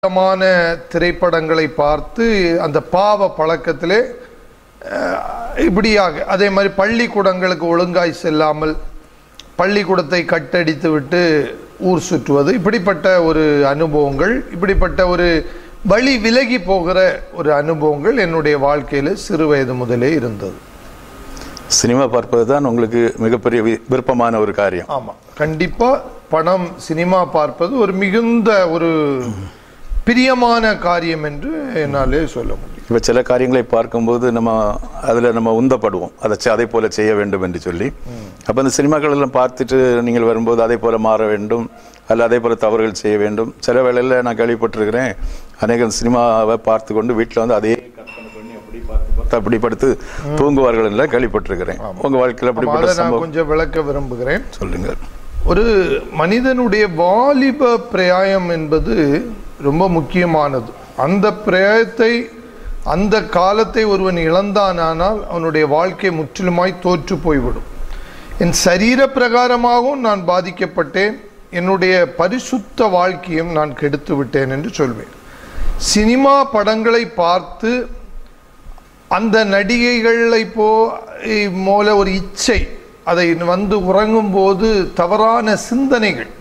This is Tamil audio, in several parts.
விதமான திரைப்படங்களை பார்த்து அந்த பாவ பழக்கத்திலே அஹ், இப்படியாக அதே மாதிரி பள்ளிக்கூடங்களுக்கு ஒழுங்காய் செல்லாமல் பள்ளிக்கூடத்தை கட்டடித்து விட்டு ஊர் சுற்றுவது இப்படிப்பட்ட ஒரு அனுபவங்கள் இப்படிப்பட்ட ஒரு வழி விலகி போகிற ஒரு அனுபவங்கள் என்னுடைய வாழ்க்கையில் சிறு வயது முதலே இருந்தது சினிமா பார்ப்பது தான் உங்களுக்கு மிகப்பெரிய வி- விருப்பமான ஒரு காரியம் ஆமாம் கண்டிப்பாக படம் சினிமா பார்ப்பது ஒரு மிகுந்த ஒரு பிரியமான காரியம் என்று என்னாலே சொல்ல முடியும் இப்போ சில காரியங்களை பார்க்கும்போது நம்ம அதில் நம்ம உந்தப்படுவோம் அதை செ- அதே போல செய்ய வேண்டும் என்று சொல்லி அப்போ அந்த சினிமாக்கள் எல்லாம் பார்த்துட்டு நீங்கள் வரும்போது அதே போல மாற வேண்டும் அல்ல அதே போல தவறுகள் செய்ய வேண்டும் சில வேளையில் நான் கேள்விப்பட்டிருக்கிறேன் அநேக சினிமாவை பார்த்து கொண்டு வீட்டில் வந்து அதே கற்பனை பண்ணி அப்படி பார்த்து பார்த்து அப்படி படுத்து தூங்குவார்கள் எல்லாம் கேள்விப்பட்டிருக்கிறேன் உங்க வாழ்க்கையில் அதை அப்படிப்பட்ட நான் சம்பவம் கொஞ்சம் விளக்க விரும்புகிறேன் சொல்லுங்கள் ஒரு மனிதனுடைய வாலிப பிரயாயம் என்பது ரொம்ப முக்கியமானது அந்த பிரயாயத்தை அந்த காலத்தை ஒருவன் இழந்தானானால் அவனுடைய வாழ்க்கை முற்றிலுமாய் தோற்று போய்விடும் என் சரீர பிரகாரமாகவும் நான் பாதிக்கப்பட்டேன் என்னுடைய பரிசுத்த வாழ்க்கையும் நான் கெடுத்து விட்டேன் என்று சொல்வேன் சினிமா படங்களை பார்த்து அந்த நடிகைகளை போ போல ஒரு இச்சை அதை வந்து உறங்கும் போது தவறான சிந்தனைகள்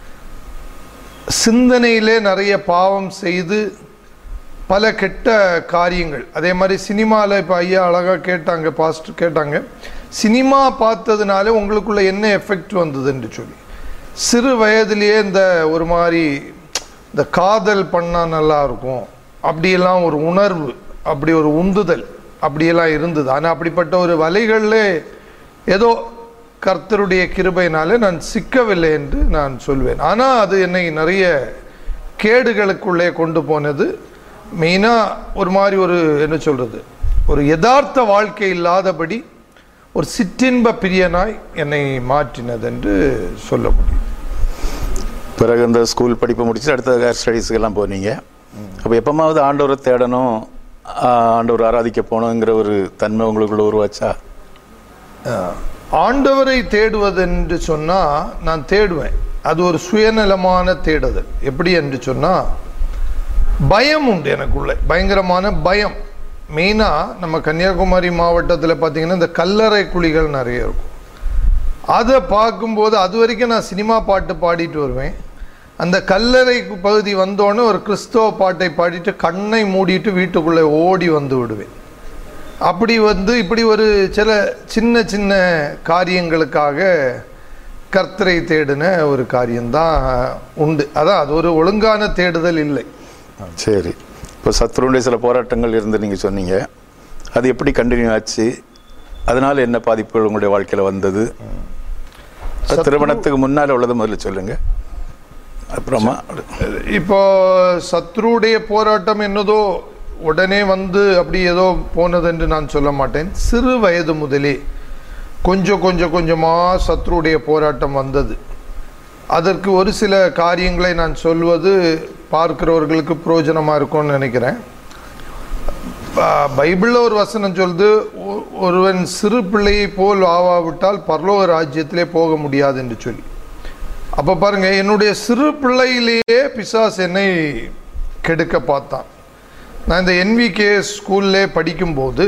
சிந்தனையிலே நிறைய பாவம் செய்து பல கெட்ட காரியங்கள் அதே மாதிரி சினிமாவில் இப்போ ஐயா அழகாக கேட்டாங்க பாஸ்ட் கேட்டாங்க சினிமா பார்த்ததுனால உங்களுக்குள்ள என்ன எஃபெக்ட் வந்தது என்று சொல்லி சிறு வயதிலேயே இந்த ஒரு மாதிரி இந்த காதல் பண்ணால் நல்லா இருக்கும் அப்படியெல்லாம் ஒரு உணர்வு அப்படி ஒரு உந்துதல் அப்படியெல்லாம் இருந்தது ஆனால் அப்படிப்பட்ட ஒரு வலைகளில் ஏதோ கர்த்தருடைய கிருபையினாலே நான் சிக்கவில்லை என்று நான் சொல்வேன் ஆனால் அது என்னை நிறைய கேடுகளுக்குள்ளே கொண்டு போனது மெயினாக ஒரு மாதிரி ஒரு என்ன சொல்கிறது ஒரு யதார்த்த வாழ்க்கை இல்லாதபடி ஒரு சிற்றின்ப பிரியனாய் என்னை மாற்றினது என்று சொல்ல முடியும் பிறகு இந்த ஸ்கூல் படிப்பு முடிச்சுட்டு அடுத்த ஹேர் ஸ்டடீஸ்க்கு எல்லாம் போனீங்க அப்போ எப்பமாவது ஆண்டவரை தேடணும் ஆ, ஆண்டவர் ஆராதிக்க போகணுங்கிற ஒரு தன்மை உங்களுக்குள்ள உருவாச்சா அஹ், ஆண்டவரை தேடுவது என்று சொன்னால் நான் தேடுவேன் அது ஒரு சுயநலமான தேடுதல் எப்படி என்று சொன்னால் பயம் உண்டு எனக்குள்ள பயங்கரமான பயம் மெயினாக நம்ம கன்னியாகுமரி மாவட்டத்தில் பார்த்தீங்கன்னா இந்த கல்லறை குழிகள் நிறைய இருக்கும் அதை பார்க்கும்போது அது வரைக்கும் நான் சினிமா பாட்டு பாடிட்டு வருவேன் அந்த கல்லறை பகுதி வந்தோடனே ஒரு கிறிஸ்தவ பாட்டை பாடிட்டு கண்ணை மூடிட்டு வீட்டுக்குள்ளே ஓடி வந்து விடுவேன் அப்படி வந்து இப்படி ஒரு சில சின்ன சின்ன காரியங்களுக்காக கர்த்தரை தேடின ஒரு காரியம்தான் உண்டு அதான் அது ஒரு ஒழுங்கான தேடுதல் இல்லை சரி இப்போ சத்ருடைய சில போராட்டங்கள் இருந்து நீங்கள் சொன்னீங்க அது எப்படி கண்டினியூ ஆச்சு அதனால என்ன பாதிப்புகள் உங்களுடைய வாழ்க்கையில் வந்தது அது திருமணத்துக்கு முன்னால் உள்ளது முதல்ல சொல்லுங்க அப்புறமா இப்போ சத்ருடைய போராட்டம் என்னதோ உடனே வந்து அப்படி ஏதோ போனது என்று நான் சொல்ல மாட்டேன் சிறு வயது முதலே கொஞ்சம் கொஞ்சம் கொஞ்சமாக சத்ருடைய போராட்டம் வந்தது அதற்கு ஒரு சில காரியங்களை நான் சொல்வது பார்க்கிறவர்களுக்கு பிரயோஜனமாக இருக்கும்னு நினைக்கிறேன் ப- பைபிளில் ஒரு வசனம் சொல்லுது ஒ- ஒருவன் சிறு பிள்ளையை போல் ஆவாவிட்டால் பரலோக ராஜ்யத்திலே போக முடியாது என்று சொல்லி அப்போ பாருங்க என்னுடைய சிறு பிள்ளையிலேயே பிசாஸ் என்னை கெடுக்க பார்த்தான் நான் இந்த என்விகே ஸ்கூல்லே படிக்கும்போது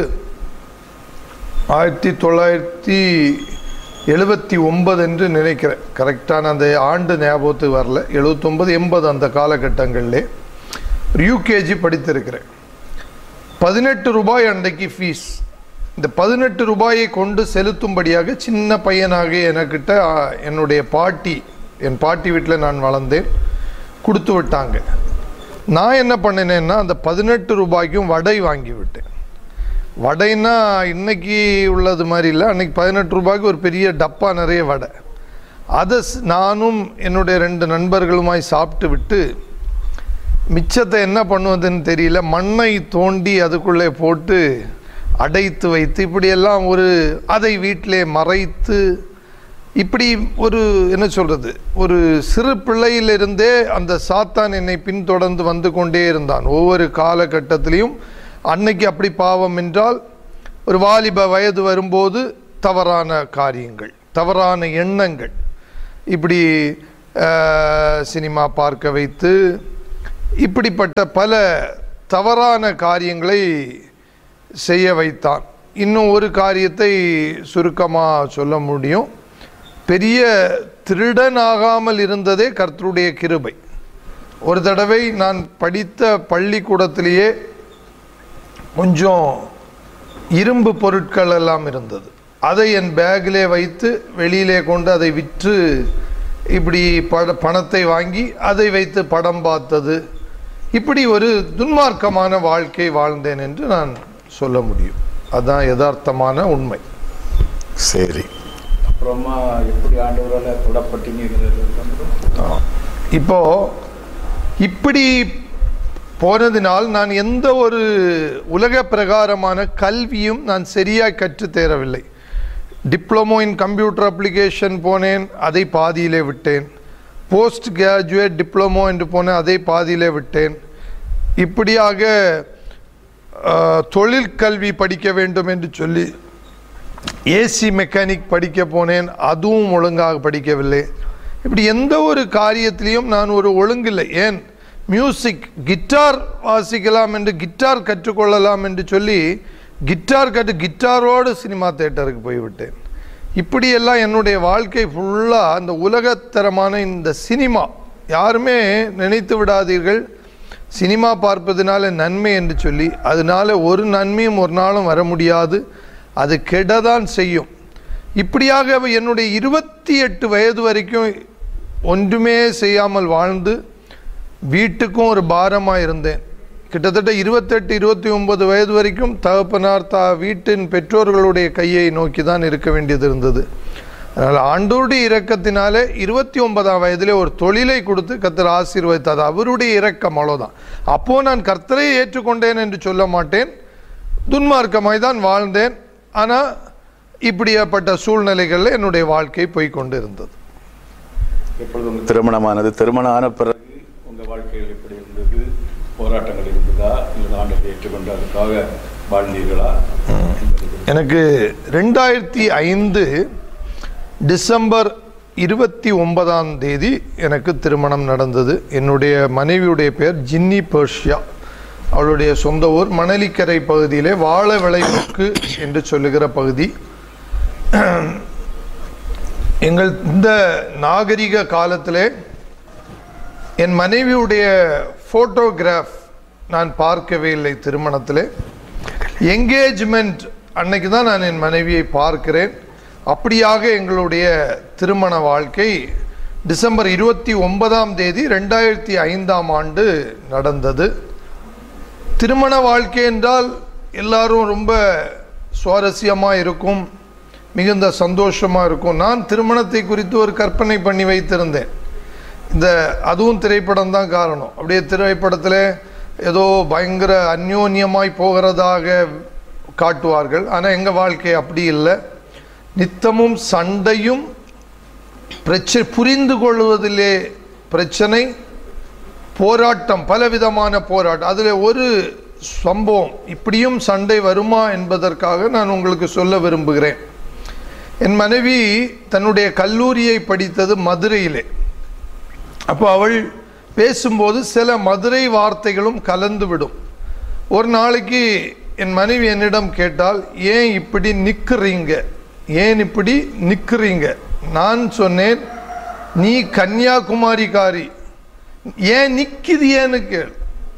ஆயிரத்தி தொள்ளாயிரத்தி எழுபத்தி ஒன்பது என்று நினைக்கிறேன் கரெக்டான அந்த ஆண்டு ஞாபகத்துக்கு வரல எழுபத்தொம்பது எண்பது அந்த காலகட்டங்களிலே ஒரு யூகேஜி படித்திருக்கிறேன் பதினெட்டு ரூபாய் அன்றைக்கு ஃபீஸ் இந்த பதினெட்டு ரூபாயை கொண்டு செலுத்தும்படியாக சின்ன பையனாக எனக்கிட்ட ஆ, என்னுடைய பாட்டி என் பாட்டி வீட்டில் நான் வளர்ந்தேன் கொடுத்து விட்டாங்க நான் என்ன பண்ணினேன்னா அந்த பதினெட்டு ரூபாய்க்கும் வடை வாங்கி விட்டேன் வடைன்னா இன்னைக்கு உள்ளது மாதிரி இல்லை அன்னைக்கு பதினெட்டு ரூபாய்க்கு ஒரு பெரிய டப்பா நிறைய வடை அதை ஸ்- நானும் என்னுடைய ரெண்டு நண்பர்களுமாய் சாப்பிட்டு விட்டு மிச்சத்தை என்ன பண்ணுவதுன்னு தெரியல மண்ணை தோண்டி அதுக்குள்ளே போட்டு அடைத்து வைத்து இப்படியெல்லாம் ஒரு அதை வீட்டிலே மறைத்து இப்படி ஒரு என்ன சொல்றது ஒரு சிறு பிள்ளையிலிருந்தே அந்த சாத்தான் என்னை பின்தொடர்ந்து வந்து கொண்டே இருந்தான் ஒவ்வொரு காலகட்டத்திலையும் அன்னைக்கு அப்படி பாவம் என்றால் ஒரு வாலிப வயது வரும்போது தவறான காரியங்கள் தவறான எண்ணங்கள் இப்படி அஹ், சினிமா பார்க்க வைத்து இப்படிப்பட்ட பல தவறான காரியங்களை செய்ய வைத்தான் இன்னும் ஒரு காரியத்தை சுருக்கமாக சொல்ல முடியும் பெரிய திருடனாகாமல் இருந்ததே கர்த்தருடைய கிருபை ஒரு தடவை நான் படித்த பள்ளிக்கூடத்திலேயே கொஞ்சம் இரும்பு பொருட்கள் எல்லாம் இருந்தது அதை என் பேக்கிலே வைத்து வெளியிலே கொண்டு அதை விற்று இப்படி பட பணத்தை வாங்கி அதை வைத்து படம் பார்த்தது இப்படி ஒரு துன்மார்க்கமான வாழ்க்கை வாழ்ந்தேன் என்று நான் சொல்ல முடியும் அதுதான் யதார்த்தமான உண்மை சரி அப்புறமா எப்படி ஆண்டவரால் தொடப்பட்டீங்கிறது வந்து இப்போ இப்படி போனதினால் நான் எந்த ஒரு உலக பிரகாரமான கல்வியும் நான் சரியாக கற்றுத்தேரவில்லை டிப்ளமோ இன் கம்ப்யூட்டர் அப்ளிகேஷன் போனேன் அதை பாதியிலே விட்டேன் போஸ்ட் கிராஜுவேட் டிப்ளமோ என்று போனேன் அதை பாதியிலே விட்டேன் இப்படியாக அஹ், தொழிற்கல்வி படிக்க வேண்டும் என்று சொல்லி ஏசி மெக்கானிக் படிக்க போனேன் அதுவும் ஒழுங்காக படிக்கவில்லை இப்படி எந்த ஒரு காரியத்திலையும் நான் ஒரு ஒழுங்கில்லை ஏன் மியூசிக் கிட்டார் வாசிக்கலாம் என்று கிட்டார் கற்றுக்கொள்ளலாம் என்று சொல்லி கிட்டார் கற்று கிட்டாரோடு சினிமா தேட்டருக்கு போய்விட்டேன் இப்படியெல்லாம் என்னுடைய வாழ்க்கை ஃபுல்லாக அந்த உலகத்தரமான இந்த சினிமா யாருமே நினைத்து விடாதீர்கள் சினிமா பார்ப்பதனால நன்மை என்று சொல்லி அதனால ஒரு நன்மையும் ஒரு நாளும் வர முடியாது அது கெடதான் செய்யும் இப்படியாக என்னுடைய இருபத்தி எட்டு வயது வரைக்கும் ஒன்றுமே செய்யாமல் வாழ்ந்து வீட்டுக்கும் ஒரு பாரமாக இருந்தேன் கிட்டத்தட்ட இருபத்தெட்டு இருபத்தி ஒன்பது வயது வரைக்கும் தகப்பனார் தா வீட்டின் பெற்றோர்களுடைய கையை நோக்கி தான் இருக்க வேண்டியது இருந்தது அதனால் ஆண்டோருடைய இரக்கத்தினாலே இருபத்தி ஒன்பதாம் வயதிலே ஒரு தொழிலை கொடுத்து கர்த்தர் ஆசீர்வதித்தார் அவருடைய இரக்கம் அவ்வளோதான் அப்போ நான் கர்த்தரை ஏற்றுக்கொண்டேன் என்று சொல்ல மாட்டேன் துன்மார்க்கமாய் தான் வாழ்ந்தேன் ஆனால் இப்படியாப்பட்ட சூழ்நிலைகளில் என்னுடைய வாழ்க்கை போய் கொண்டு இருந்தது எப்பொழுது உங்க திருமணமானது திருமணம் ஆன பிறகு உங்க வாழ்க்கையில் எப்படி இருந்தது போராட்டங்கள் இருந்ததா இல்லை ஆண்டத்தை ஏற்றுக்கொண்டு அதுக்காக வாழ்ந்தீர்களா என்பது எனக்கு ரெண்டாயிரத்தி ஐந்து டிசம்பர் இருபத்தி ஒன்பதாம் தேதி எனக்கு திருமணம் நடந்தது என்னுடைய மனைவியுடைய பெயர் ஜின்னி பர்ஷியா அவளுடைய சொந்த ஊர் மணலிக்கரை பகுதியிலே வாழ விளைவுக்கு என்று சொல்லுகிற பகுதி எங்கள் இந்த நாகரிக காலத்திலே என் மனைவியுடைய ஃபோட்டோகிராஃப் நான் பார்க்கவே இல்லை திருமணத்திலே என்கேஜ்மெண்ட் அன்னைக்கு தான் நான் என் மனைவியை பார்க்கிறேன் அப்படியாக எங்களுடைய திருமண வாழ்க்கை டிசம்பர் இருபத்தி ஒன்பதாம் தேதி ரெண்டாயிரத்தி ஐந்தாம் ஆண்டு நடந்தது திருமண வாழ்க்கை என்றால் எல்லாரும் ரொம்ப சுவாரஸ்யமாக இருக்கும் மிகுந்த சந்தோஷமாக இருக்கும் நான் திருமணத்தை குறித்து ஒரு கற்பனை பண்ணி வைத்திருந்தேன் இந்த அதுவும் திரைப்படம் தான் காரணம் அப்படியே திரைப்படத்தில் ஏதோ பயங்கர அந்யோன்யமாய் போகிறதாக காட்டுவார்கள் ஆனால் எங்கள் வாழ்க்கை அப்படி இல்லை நித்தமும் சண்டையும் பிரச்சனை புரிந்து கொள்வதிலே பிரச்சனை போராட்டம் பலவிதமான போராட்டம் அதில் ஒரு சம்பவம் இப்படியும் சண்டை வருமா என்பதற்காக நான் உங்களுக்கு சொல்ல விரும்புகிறேன் என் மனைவி தன்னுடைய கல்லூரியை படித்தது மதுரையிலே அப்போ அவள் பேசும்போது சில மதுரை வார்த்தைகளும் கலந்து விடும் ஒரு நாளைக்கு என் மனைவி என்னிடம் கேட்டால் ஏன் இப்படி நிற்கிறீங்க ஏன் இப்படி நிற்கிறீங்க நான் சொன்னேன் நீ கன்னியாகுமரிக்காரி ஏன் நிற்கிதியேன்னு கேள்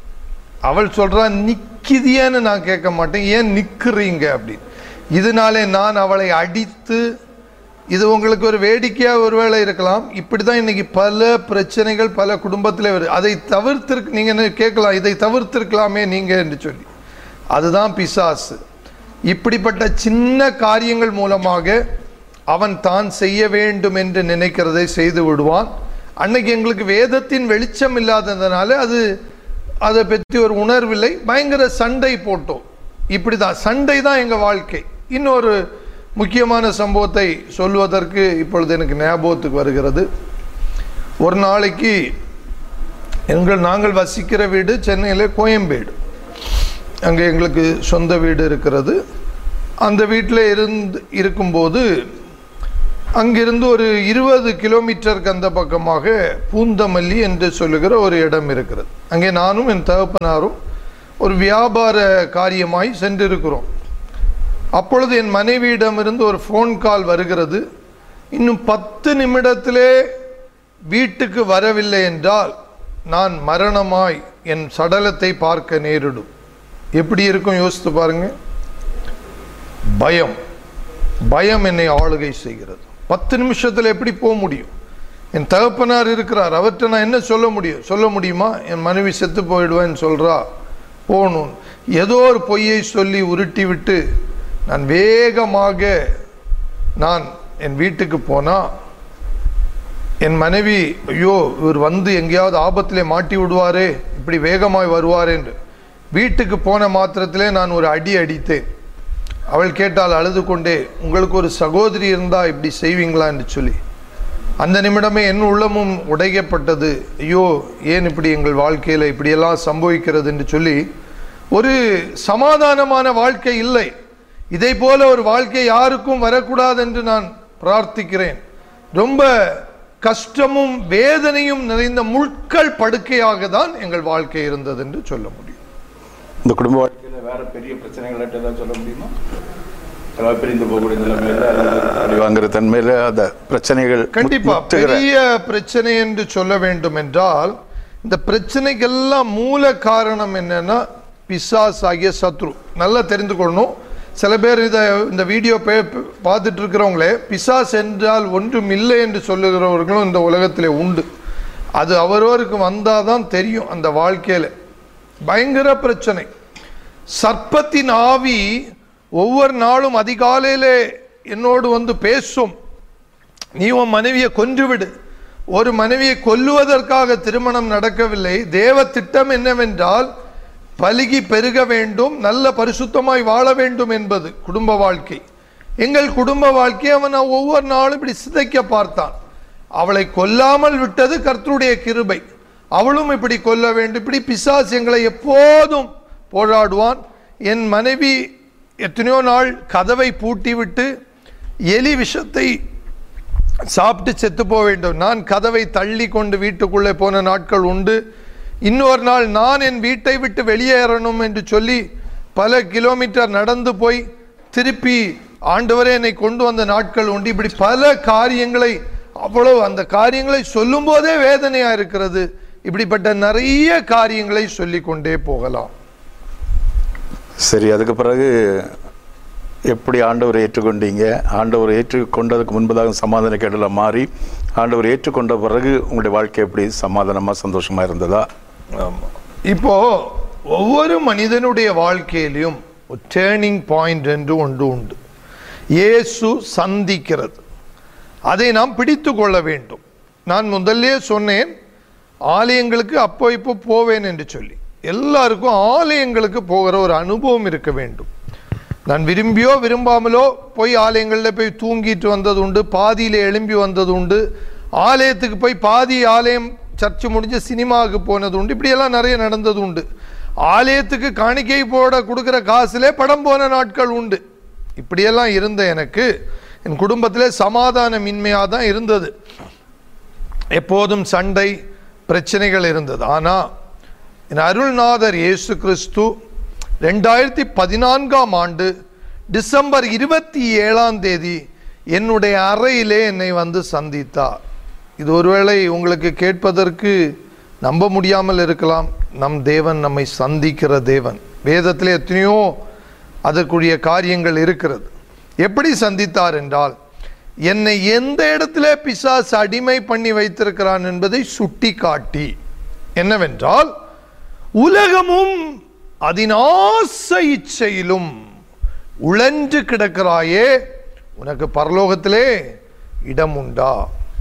அவள் சொல்றா நிற்கிதியேன்னு நான் கேட்க மாட்டேன் ஏன் நிற்கிறீங்க அப்படின்னு இதனாலே நான் அவளை அடித்து இது உங்களுக்கு ஒரு வேடிக்கையாக ஒருவேளை இருக்கலாம் இப்படி தான் இன்னைக்கு பல பிரச்சனைகள் பல குடும்பத்தில் வருது அதை தவிர்த்திருக்கு நீங்கள் என்ன கேட்கலாம் இதை தவிர்த்திருக்கலாமே நீங்கள் என்று சொல்லி அதுதான் பிசாசு இப்படிப்பட்ட சின்ன காரியங்கள் மூலமாக அவன் தான் செய்ய வேண்டும் என்று நினைக்கிறதை செய்து விடுவான் அன்னைக்கு எங்களுக்கு வேதத்தின் வெளிச்சம் இல்லாததுனால அது அதை பற்றி ஒரு உணர்வில்லை பயங்கர சண்டை போட்டோம் இப்படி தான் சண்டை தான் எங்கள் வாழ்க்கை இன்னொரு முக்கியமான சம்பவத்தை சொல்வதற்கு இப்பொழுது எனக்கு ஞாபகத்துக்கு வருகிறது ஒரு நாளைக்கு எங்கள் நாங்கள் வசிக்கிற வீடு சென்னையில் கோயம்பேடு அங்கே எங்களுக்கு சொந்த வீடு இருக்கிறது அந்த வீட்டில் இருந்து இருக்கும்போது அங்கிருந்து ஒரு இருபது கிலோமீட்டருக்கு அந்த பக்கமாக பூந்தமல்லி என்று சொல்லுகிற ஒரு இடம் இருக்கிறது அங்கே நானும் என் தகப்பனாரும் ஒரு வியாபார காரியமாய் சென்றிருக்கிறோம் அப்பொழுது என் மனைவியிடமிருந்து ஒரு ஃபோன் கால் வருகிறது இன்னும் பத்து நிமிடத்திலே வீட்டுக்கு வரவில்லை என்றால் நான் மரணமாய் என் சடலத்தை பார்க்க நேரிடும் எப்படி இருக்கும் யோசித்து பாருங்க பயம் பயம் என்னை ஆளுகை செய்கிறது பத்து நிமிஷத்தில் எப்படி போக முடியும் என் தகப்பனார் இருக்கிறார் அவர்கிட்ட நான் என்ன சொல்ல முடியும் சொல்ல முடியுமா என் மனைவி செத்து போயிடுவேன்னு சொல்றா போகணும் ஏதோ ஒரு பொய்யை சொல்லி உருட்டி விட்டு நான் வேகமாக நான் என் வீட்டுக்கு போனா என் மனைவி ஐயோ இவர் வந்து எங்கேயாவது ஆபத்திலே மாட்டி விடுவாரே இப்படி வேகமாய் வருவார் என்று வீட்டுக்கு போன மாத்திரத்திலே நான் ஒரு அடி அடித்தேன் அவள் கேட்டால் அழுது கொண்டே உங்களுக்கு ஒரு சகோதரி இருந்தா இப்படி செய்வீங்களா என்று சொல்லி அந்த நிமிடமே என் உள்ளமும் உடைக்கப்பட்டது ஐயோ ஏன் இப்படி எங்கள் வாழ்க்கையில் இப்படியெல்லாம் சம்பவிக்கிறது என்று சொல்லி ஒரு சமாதானமான வாழ்க்கை இல்லை இதை போல ஒரு வாழ்க்கை யாருக்கும் வரக்கூடாது என்று நான் பிரார்த்திக்கிறேன் ரொம்ப கஷ்டமும் வேதனையும் நிறைந்த முட்கள் படுக்கையாக தான் எங்கள் வாழ்க்கை இருந்தது என்று சொல்ல முடியும் இந்த குடும்ப வாழ்க்கையில வேற பெரிய பிரச்சனைகள் ஏதாவது சொல்ல முடியுமா அதாவது பிரிந்து போகக்கூடிய நிலைமையில அல்லது அடி வாங்குற தன்மையில அந்த பிரச்சனைகள் கண்டிப்பா முற்றுகிற- பெரிய பிரச்சனை என்று சொல்ல வேண்டும் என்றால் இந்த பிரச்சனைக்கெல்லாம் மூல காரணம் என்னன்னா பிசாஸ் ஆகிய சத்ரு நல்லா தெரிந்து கொள்ளணும் சில பேர் இதை இந்த வீடியோ பே- பார்த்துட்டு இருக்கிறவங்களே பிசாஸ் என்றால் ஒன்றும் இல்லை என்று சொல்லுகிறவர்களும் இந்த உலகத்திலே உண்டு அது அவரவருக்கு வந்தாதான் தெரியும் அந்த வாழ்க்கையில பயங்கர பிரச்சனை சர்ப்பத்தின் ஆவி ஒவ்வொரு நாளும் அதிகாலையிலே என்னோடு வந்து பேசும் நீ உன் மனைவியை கொன்றுவிடு ஒரு மனைவியை கொல்லுவதற்காக திருமணம் நடக்கவில்லை தேவ திட்டம் என்னவென்றால் பலுகி பெருக வேண்டும் நல்ல பரிசுத்தமாய் வாழ வேண்டும் என்பது குடும்ப வாழ்க்கை எங்கள் குடும்ப வாழ்க்கையை அவன் ஒவ்வொரு நாளும் இப்படி சிதைக்க பார்த்தான் அவளை கொல்லாமல் விட்டது கர்த்தருடைய கிருபை அவளும் இப்படி கொல்ல வேண்டும் இப்படி பிசாசு எங்களை எப்போதும் போராடுவான் என் மனைவி எத்தனையோ நாள் கதவை பூட்டிவிட்டு எலி விஷத்தை சாப்பிட்டு செத்து போக வேண்டும் நான் கதவை தள்ளி கொண்டு வீட்டுக்குள்ளே போன நாட்கள் உண்டு இன்னொரு நாள் நான் என் வீட்டை விட்டு வெளியேறணும் என்று சொல்லி பல கிலோமீட்டர் நடந்து போய் திருப்பி ஆண்டவரே என்னை கொண்டு வந்த நாட்கள் உண்டு இப்படி பல காரியங்களை அவ்வளவு அந்த காரியங்களை சொல்லும் போதே வேதனையா இருக்கிறது இப்படிப்பட்ட நிறைய காரியங்களை சொல்லிக் கொண்டே போகலாம் சரி அதுக்கு பிறகு எப்படி ஆண்டவரை ஏற்றுக்கொண்டீங்க ஆண்டவரை ஏற்றுக்கொண்டதுக்கு முன்பதாக சமாதான கேடல மாறி ஆண்டவர் ஏற்றுக்கொண்ட பிறகு உங்களுடைய வாழ்க்கை எப்படி சமாதானமா சந்தோஷமா இருந்ததா இப்போ ஒவ்வொரு மனிதனுடைய வாழ்க்கையிலும் ஒரு டேர்னிங் பாயிண்ட் என்று ஒன்று உண்டு இயேசு சந்திக்கிறது அதை நாம் பிடித்து கொள்ள வேண்டும் நான் முதல்லே சொன்னேன் ஆலயங்களுக்கு அப்போ இப்போ போவேன் என்று சொல்லி எல்லாருக்கும் ஆலயங்களுக்கு போகிற ஒரு அனுபவம் இருக்க வேண்டும் நான் விரும்பியோ விரும்பாமலோ போய் ஆலயங்களில் போய் தூங்கிட்டு வந்தது உண்டு பாதியில் எழும்பி வந்தது உண்டு ஆலயத்துக்கு போய் பாதி ஆலயம் சர்ச்சு முடிஞ்சு சினிமாவுக்கு போனது உண்டு இப்படியெல்லாம் நிறைய நடந்தது உண்டு ஆலயத்துக்கு காணிக்கை போட கொடுக்குற காசுலே படம் போன நாட்கள் உண்டு இப்படியெல்லாம் இருந்த எனக்கு என் குடும்பத்திலே சமாதானமின்மையாக தான் இருந்தது எப்போதும் சண்டை பிரச்சனைகள் இருந்தது ஆனால் என் அருள்நாதர் இயேசு கிறிஸ்து ரெண்டாயிரத்தி பதினான்காம் ஆண்டு டிசம்பர் இருபத்தி ஏழாம் தேதி என்னுடைய அறையிலே என்னை வந்து சந்தித்தார் இது ஒருவேளை உங்களுக்கு கேட்பதற்கு நம்ப முடியாமல் இருக்கலாம் நம் தேவன் நம்மை சந்திக்கிற தேவன் வேதத்திலே எத்தனையோ அதற்குரிய காரியங்கள் இருக்கிறது எப்படி சந்தித்தார் என்றால் என்னை எந்த இடத்துல பிசாசு அடிமை பண்ணி வைத்திருக்கிறான் என்பதை சுட்டி காட்டி என்னவென்றால் உலகமும் அதன் ஆசை இச்சையிலும் உழன்று கிடக்கிறாயே உனக்கு பரலோகத்திலே இடம் உண்டா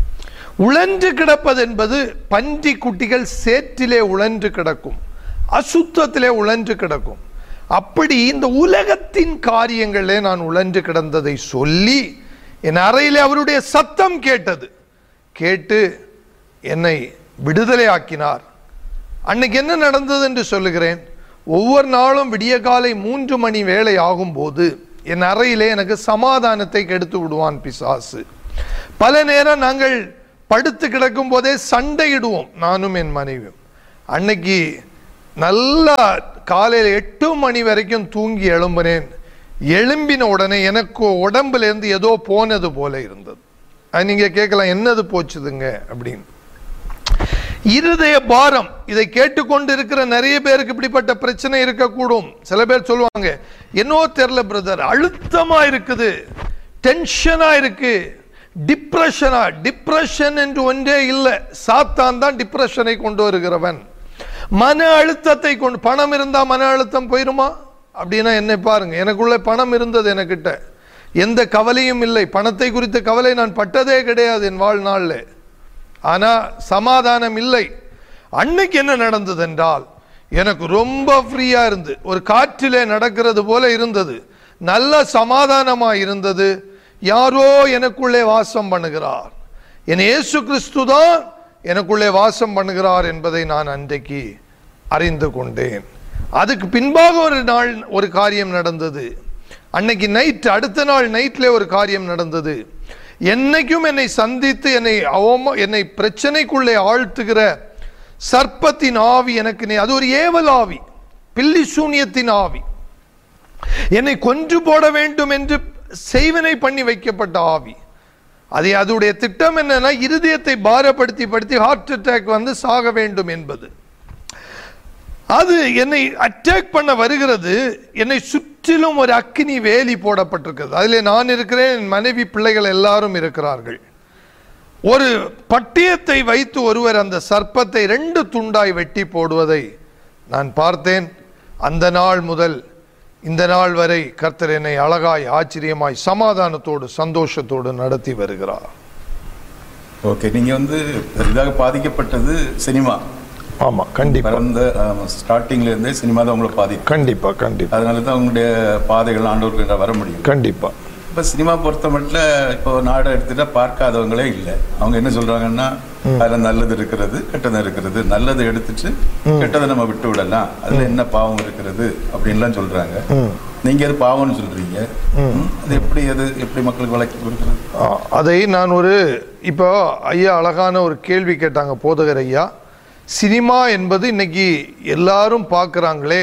உழன்று கிடப்பது என்பது பன்றி குட்டிகள் சேற்றிலே உழன்று கிடக்கும் அசுத்தத்திலே உழன்று கிடக்கும் அப்படி இந்த உலகத்தின் காரியங்களே நான் உழன்று கிடந்ததை சொல்லி என் அறையிலே அவருடைய சத்தம் கேட்டது கேட்டு என்னை விடுதலை ஆக்கினார் அன்னைக்கு என்ன நடந்தது என்று சொல்லுகிறேன் ஒவ்வொரு நாளும் விடிய காலை மூன்று மணி வேலை ஆகும்போது என் அறையிலே எனக்கு சமாதானத்தை கெடுத்து விடுவான் பிசாசு பல நேரம் நாங்கள் படுத்து கிடக்கும் போதே சண்டையிடுவோம் நானும் என் மனைவியும் அன்னைக்கு நல்லா காலையில் எட்டு மணி வரைக்கும் தூங்கி எழும்பினேன் எழும்பின உடனே எனக்கு உடம்புல இருந்து ஏதோ போனது போல இருந்தது அது நீங்க கேட்கலாம் என்னது போச்சுதுங்க அப்படின்னு இருதய பாரம் இதை கேட்டுக்கொண்டு இருக்கிற நிறைய பேருக்கு இப்படிப்பட்ட பிரச்சனை இருக்கக்கூடும் சில பேர் சொல்லுவாங்க என்னோ தெரியல பிரதர் அழுத்தமா இருக்குது டென்ஷனா இருக்கு டிப்ரெஷனா டிப்ரெஷன் என்று ஒன்றே இல்லை சாத்தான் தான் டிப்ரெஷனை கொண்டு வருகிறவன் மன அழுத்தத்தை கொண்டு பணம் இருந்தா மன அழுத்தம் போயிருமா அப்படின்னா என்னை பாருங்க எனக்குள்ள பணம் இருந்தது எனக்கிட்ட எந்த கவலையும் இல்லை பணத்தை குறித்த கவலை நான் பட்டதே கிடையாது என் வாழ்நாளில் ஆனா சமாதானம் இல்லை அன்னைக்கு என்ன நடந்தது என்றால் எனக்கு ரொம்ப ஃப்ரீயா இருந்து ஒரு காற்றிலே நடக்கிறது போல இருந்தது நல்ல சமாதானமா இருந்தது யாரோ எனக்குள்ளே வாசம் பண்ணுகிறார் என் இயேசு கிறிஸ்து தான் எனக்குள்ளே வாசம் பண்ணுகிறார் என்பதை நான் அன்றைக்கு அறிந்து கொண்டேன் அதுக்கு பின்பாக ஒரு நாள் ஒரு காரியம் நடந்தது அன்னைக்கு நைட் அடுத்த நாள் நைட்ல ஒரு காரியம் நடந்தது என்னைக்கும் என்னை சந்தித்து என்னை அவம என்னை பிரச்சனைக்குள்ளே ஆழ்த்துகிற சர்ப்பத்தின் ஆவி எனக்கு நே- அது ஒரு ஏவல் ஆவி பில்லி சூனியத்தின் ஆவி என்னை கொன்று போட வேண்டும் என்று செய்வனை பண்ணி வைக்கப்பட்ட ஆவி அது அதோடைய திட்டம் என்னன்னா இருதயத்தை பாரப்படுத்தி படுத்தி ஹார்ட் அட்டாக் வந்து சாக வேண்டும் என்பது அது என்னை அட்டாக் பண்ண வருகிறது என்னை சுற்றிலும் ஒரு அக்கினி வேலி போடப்பட்டிருக்கிறது அதிலே நான் இருக்கிறேன் என் மனைவி பிள்ளைகள் எல்லாரும் இருக்கிறார்கள் ஒரு பட்டியத்தை வைத்து ஒருவர் அந்த சர்ப்பத்தை ரெண்டு துண்டாய் வெட்டி போடுவதை நான் பார்த்தேன் அந்த நாள் முதல் இந்த நாள் வரை கர்த்தர் என்னை அழகாய் ஆச்சரியமாய் சமாதானத்தோடு சந்தோஷத்தோடு நடத்தி வருகிறார் ஓகே நீங்க வந்து இதாக பாதிக்கப்பட்டது சினிமா ஆமா கண்டிப்பா பிறந்த ஸ்டார்டிங்ல இருந்தே சினிமா தான் உங்களை பாதிக்கும் கண்டிப்பா கண்டிப்பா அதனால தான் உங்களுடைய பாதைகள் ஆண்டவருக்கு வர முடியும் கண்டிப்பா இப்போ சினிமா பொறுத்த மட்டும் இப்போ நாடை எடுத்துட்டா பார்க்காதவங்களே இல்லை அவங்க என்ன சொல்றாங்கன்னா அதுல நல்லது இருக்கிறது கெட்டது இருக்கிறது நல்லதை எடுத்துட்டு கெட்டதை நம்ம விட்டு விடலாம் அதுல என்ன பாவம் இருக்கிறது அப்படின்லாம் சொல்றாங்க நீங்க அது பாவம்னு சொல்றீங்க ம், அது எப்படி அது எப்படி மக்களுக்கு விளக்கி கொடுக்குறது ஆ, அதை நான் ஒரு இப்போ ஐயா அழகான ஒரு கேள்வி கேட்டாங்க போதகர் ஐயா சினிமா என்பது இன்னைக்கு எல்லாரும் பார்க்குறாங்களே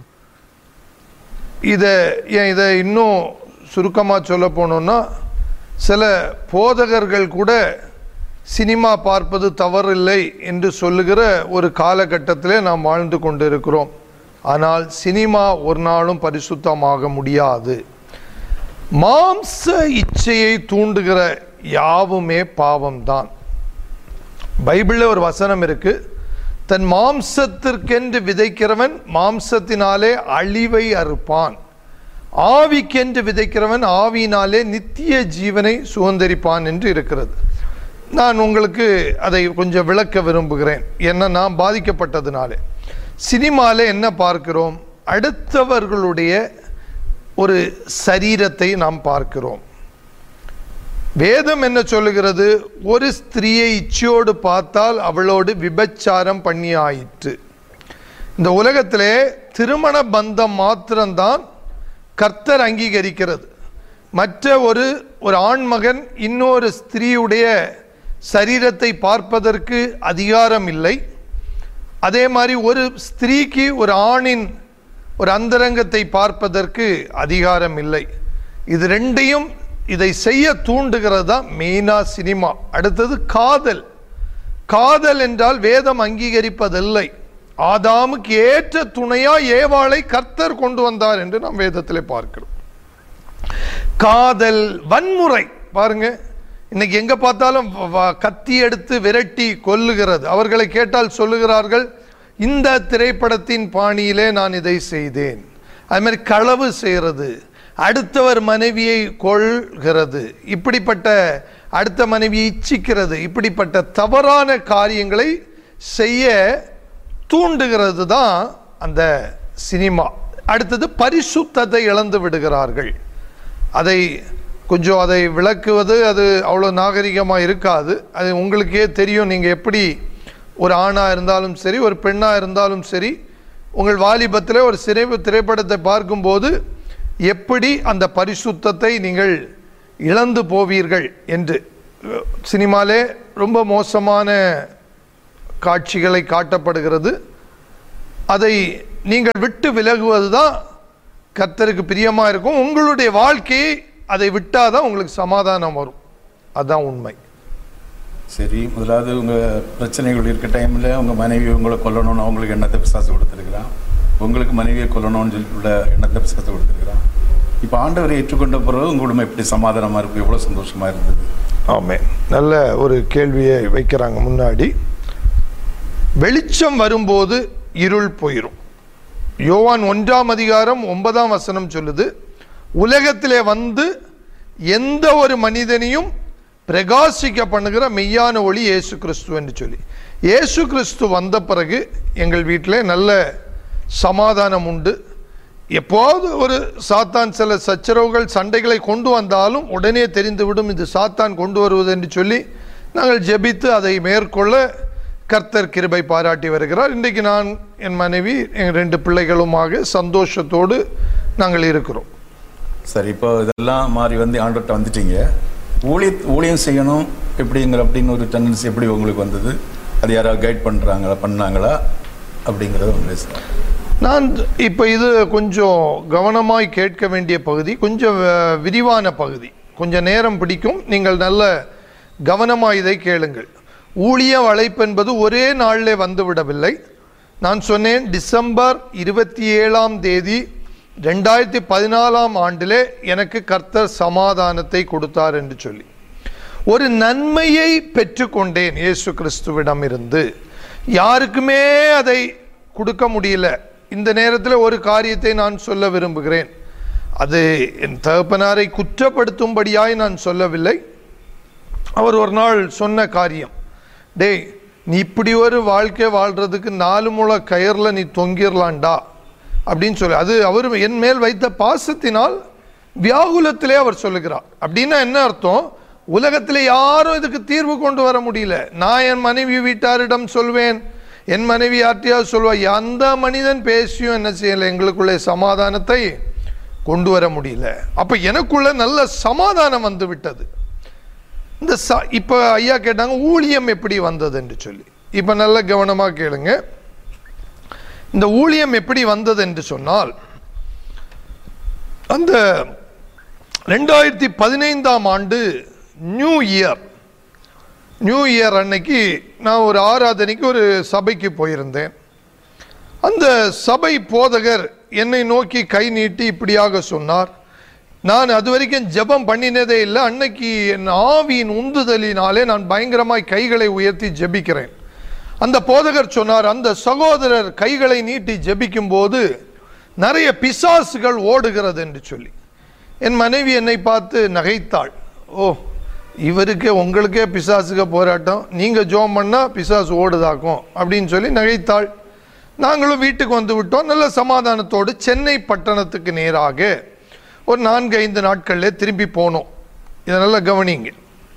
இதை ஏன் இதை இன்னும் சுருக்கமாக சொல்ல போனோம்னா சில போதகர்கள் கூட சினிமா பார்ப்பது தவறில்லை என்று சொல்லுகிற ஒரு காலகட்டத்திலே நாம் வாழ்ந்து கொண்டிருக்கிறோம் ஆனால் சினிமா ஒரு நாளும் பரிசுத்தமாக முடியாது மாம்ச இச்சையை தூண்டுகிற யாவுமே பாவம்தான் பைபிளில் ஒரு வசனம் இருக்கு தன் மாம்சத்திற்கென்று விதைக்கிறவன் மாம்சத்தினாலே அழிவை அறுப்பான் ஆவிக்கென்று விதைக்கிறவன் ஆவியினாலே நித்திய ஜீவனை சுதந்திரிப்பான் என்று இருக்கிறது நான் உங்களுக்கு அதை கொஞ்சம் விளக்க விரும்புகிறேன் ஏன்னா நான் பாதிக்கப்பட்டதுனாலே சினிமாவில் என்ன பார்க்கிறோம் அடுத்தவர்களுடைய ஒரு சரீரத்தை நாம் பார்க்கிறோம் வேதம் என்ன சொல்லுகிறது ஒரு ஸ்திரீயை இச்சையோடு பார்த்தால் அவளோடு விபச்சாரம் பண்ணி ஆயிற்று இந்த உலகத்திலே திருமண பந்தம் மாத்திரம்தான் கர்த்தர் அங்கீகரிக்கிறது மற்ற ஒரு ஒரு ஆண்மகன் இன்னொரு ஸ்திரீயுடைய சரீரத்தை பார்ப்பதற்கு அதிகாரம் இல்லை அதே மாதிரி ஒரு ஸ்திரீக்கு ஒரு ஆணின் ஒரு அந்தரங்கத்தை பார்ப்பதற்கு அதிகாரம் இல்லை இது ரெண்டையும் இதை செய்ய தூண்டுகிறது தான் மெயினா சினிமா அடுத்தது காதல் காதல் என்றால் வேதம் அங்கீகரிப்பதில்லை ஆதாமுக்கு ஏற்ற துணையா ஏவாளை கர்த்தர் கொண்டு வந்தார் என்று நாம் வேதத்திலே பார்க்கிறோம் காதல் வன்முறை பாருங்க இன்னைக்கு எங்க பார்த்தாலும் வ- வ- கத்தி எடுத்து விரட்டி கொல்லுகிறது அவர்களை கேட்டால் சொல்லுகிறார்கள் இந்த திரைப்படத்தின் பாணியிலே நான் இதை செய்தேன் அது மாதிரி களவு செய்கிறது அடுத்தவர் மனைவியை கொள்கிறது இப்படிப்பட்ட அடுத்த மனைவியை இச்சிக்கிறது இப்படிப்பட்ட தவறான காரியங்களை செய்ய தூண்டுகிறது தான் அந்த சினிமா அடுத்தது பரிசுத்தத்தை இழந்து விடுகிறார்கள் அதை கொஞ்சம் அதை விளக்குவது அது அவ்வளோ நாகரிகமாக இருக்காது அது உங்களுக்கே தெரியும் நீங்கள் எப்படி ஒரு ஆணாக இருந்தாலும் சரி ஒரு பெண்ணாக இருந்தாலும் சரி உங்கள் வாலிபத்தில் ஒரு சிறை திரைப்படத்தை பார்க்கும்போது எப்படி அந்த பரிசுத்தத்தை நீங்கள் இழந்து போவீர்கள் என்று சினிமாலே ரொம்ப மோசமான காட்சிகளை காட்டப்படுகிறது அதை நீங்கள் விட்டு விலகுவது தான் கர்த்தருக்கு பிரியமாக இருக்கும் உங்களுடைய வாழ்க்கையை அதை விட்டால் தான் உங்களுக்கு சமாதானம் வரும் அதுதான் உண்மை சரி முதலாவது உங்கள் பிரச்சனைகள் இருக்க டைமில் உங்கள் மனைவி உங்களை கொல்லணும்னு அவங்களுக்கு எண்ணத்தை பிசாசு கொடுத்துருக்கிறான் உங்களுக்கு மனைவியை கொல்லணும்னு சொல்லி உள்ள எண்ணத்தை பிசாசு கொடுத்துருக்கிறான் இப்போ ஆண்டவரை ஏற்றுக்கொண்ட பிறகு உங்களுக்கு எப்படி சமாதானமாக இருக்கும் எவ்வளோ சந்தோஷமாக இருந்தது ஆமே நல்ல ஒரு கேள்வியை வைக்கிறாங்க முன்னாடி வெளிச்சம் வரும்போது இருள் போயிடும் யோவான் ஒன்றாம் அதிகாரம் ஒன்பதாம் வசனம் சொல்லுது உலகத்திலே வந்து எந்த ஒரு மனிதனையும் பிரகாசிக்க பண்ணுகிற மெய்யான ஒளி இயேசு கிறிஸ்து என்று சொல்லி இயேசு கிறிஸ்து வந்த பிறகு எங்கள் வீட்டில் நல்ல சமாதானம் உண்டு எப்போது ஒரு சாத்தான் சில சச்சரவுகள் சண்டைகளை கொண்டு வந்தாலும் உடனே தெரிந்துவிடும் இது சாத்தான் கொண்டு வருவது என்று சொல்லி நாங்கள் ஜெபித்து அதை மேற்கொள்ள கர்த்தர் கிருபை பாராட்டி வருகிறார் இன்றைக்கு நான் என் மனைவி என் ரெண்டு பிள்ளைகளுமாக சந்தோஷத்தோடு நாங்கள் இருக்கிறோம் சரி இப்போ இதெல்லாம் மாறி வந்து ஆண்டவர்கிட்ட வந்துட்டீங்க ஊழிய ஊழியம் செய்யணும் எப்படிங்கிற அப்படின்னு ஒரு டெண்டன்சி எப்படி உங்களுக்கு வந்தது அது யாராவது கைட் பண்ணுறாங்களா பண்ணாங்களா அப்படிங்கிறத பேசுகிறேன் நான் இப்போ இது கொஞ்சம் கவனமாய் கேட்க வேண்டிய பகுதி கொஞ்சம் அஹ், விரிவான பகுதி கொஞ்சம் நேரம் பிடிக்கும் நீங்கள் நல்ல கவனமாக இதை கேளுங்கள் ஊழிய அழைப்பு என்பது ஒரே நாளில் வந்துவிடவில்லை நான் சொன்னேன் டிசம்பர் இருபத்தி ஏழாம் தேதி ரெண்டாயிரத்தி பதினாலாம் ஆண்டிலே எனக்கு கர்த்தர் சமாதானத்தை கொடுத்தார் என்று சொல்லி ஒரு நன்மையை பெற்றுக்கொண்டேன் இயேசு கிறிஸ்துவிடம் இருந்து யாருக்குமே அதை கொடுக்க முடியல இந்த நேரத்தில் ஒரு காரியத்தை நான் சொல்ல விரும்புகிறேன் அது என் தகப்பனாரை குற்றப்படுத்தும்படியாய் நான் சொல்லவில்லை அவர் ஒரு நாள் சொன்ன காரியம் டேய் நீ இப்படி ஒரு வாழ்க்கை வாழ்றதுக்கு நாலு முளை கயரில் நீ தொங்கிடலாண்டா அப்படின்னு சொல்லி அது அவர் என் மேல் வைத்த பாசத்தினால் வியாகுலத்திலே அவர் சொல்லுகிறார் அப்படின்னா என்ன அர்த்தம் உலகத்தில் யாரும் இதுக்கு தீர்வு கொண்டு வர முடியல நான் என் மனைவி வீட்டாரிடம் சொல்வேன் என் மனைவி யார்ட்டையாவது சொல்வா எந்த மனிதன் பேசியும் என்ன செய்யலை எங்களுக்குள்ளே சமாதானத்தை கொண்டு வர முடியல அப்ப எனக்குள்ள நல்ல சமாதானம் வந்து விட்டது இந்த ச இப்போ ஐயா கேட்டாங்க ஊழியம் எப்படி வந்தது என்று சொல்லி இப்போ நல்ல கவனமாக கேளுங்க இந்த ஊழியம் எப்படி வந்தது என்று சொன்னால் அந்த ரெண்டாயிரத்தி பதினைந்தாம் ஆண்டு நியூ இயர் நியூ இயர் அன்னைக்கு நான் ஒரு ஆராதனைக்கு ஒரு சபைக்கு போயிருந்தேன் அந்த சபை போதகர் என்னை நோக்கி கை நீட்டி இப்படியாக சொன்னார் நான் அது வரைக்கும் ஜெபம் பண்ணினதே இல்லை அன்னைக்கு என் ஆவியின் உந்துதலினாலே நான் பயங்கரமாய் கைகளை உயர்த்தி ஜெபிக்கிறேன் அந்த போதகர் சொன்னார் அந்த சகோதரர் கைகளை நீட்டி ஜெபிக்கும் போது நிறைய பிசாசுகள் ஓடுகிறது என்று சொல்லி என் மனைவி என்னை பார்த்து நகைத்தாள் ஓ இவருக்கே உங்களுக்கே பிசாசுக போராட்டம் நீங்கள் ஜோம் பண்ணால் பிசாசு ஓடுதாக்கும் அப்படின்னு சொல்லி நகைத்தாள் நாங்களும் வீட்டுக்கு வந்து விட்டோம் நல்ல சமாதானத்தோடு சென்னை பட்டணத்துக்கு நேராக ஒரு நான்கு ஐந்து நாட்கள்ல திரும்பி போனோம் இதை நல்லா கவனிங்க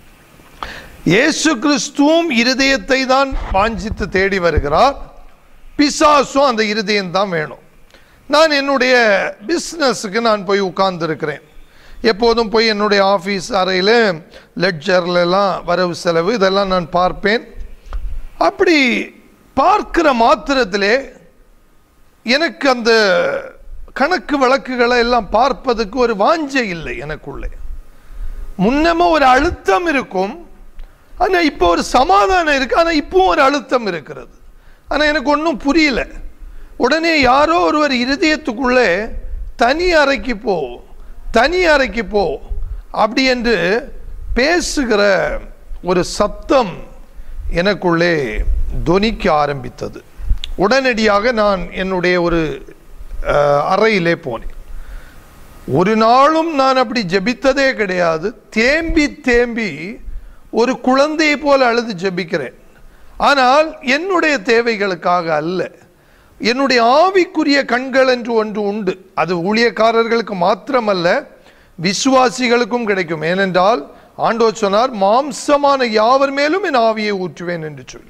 இயேசு கிறிஸ்துவும் இருதயத்தை தான் வாஞ்சித்து தேடி வருகிறார் பிசாசும் அந்த இருதயம் தான் வேணும் நான் என்னுடைய பிஸ்னஸுக்கு நான் போய் உட்கார்ந்துருக்கிறேன் எப்போதும் போய் என்னுடைய ஆஃபீஸ் அறையில் லெட்ஜர்ல எல்லாம் வரவு செலவு இதெல்லாம் நான் பார்ப்பேன் அப்படி பார்க்கிற மாத்திரத்திலே எனக்கு அந்த கணக்கு வழக்குகளை எல்லாம் பார்ப்பதுக்கு ஒரு வாஞ்சை இல்லை எனக்குள்ளே முன்னமே ஒரு அழுத்தம் இருக்கும் ஆனா இப்போ ஒரு சமாதானம் இருக்கு ஆனா இப்போ ஒரு அழுத்தம் இருக்கிறது ஆனா எனக்கு ஒன்றும் புரியல உடனே யாரோ ஒருவர் இருதயத்துக்குள்ளே தனி அறைக்கு போ தனி அறைக்கு போ அப்படி என்று பேசுகிற ஒரு சத்தம் எனக்குள்ளே தொனிக்க ஆரம்பித்தது உடனடியாக நான் என்னுடைய ஒரு அஹ், அறையிலே போனேன் ஒரு நாளும் நான் அப்படி ஜெபித்ததே கிடையாது தேம்பி தேம்பி ஒரு குழந்தையை போல அழுது ஜெபிக்கிறேன் ஆனால் என்னுடைய தேவைகளுக்காக அல்ல என்னுடைய ஆவிக்குரிய கண்கள் என்று ஒன்று உண்டு அது ஊழியக்காரர்களுக்கு மாத்திரமல்ல விசுவாசிகளுக்கும் கிடைக்கும் ஏனென்றால் ஆண்டோர் சொன்னார் மாம்சமான யாவர் மேலும் என் ஆவியை ஊற்றுவேன் என்று சொல்லி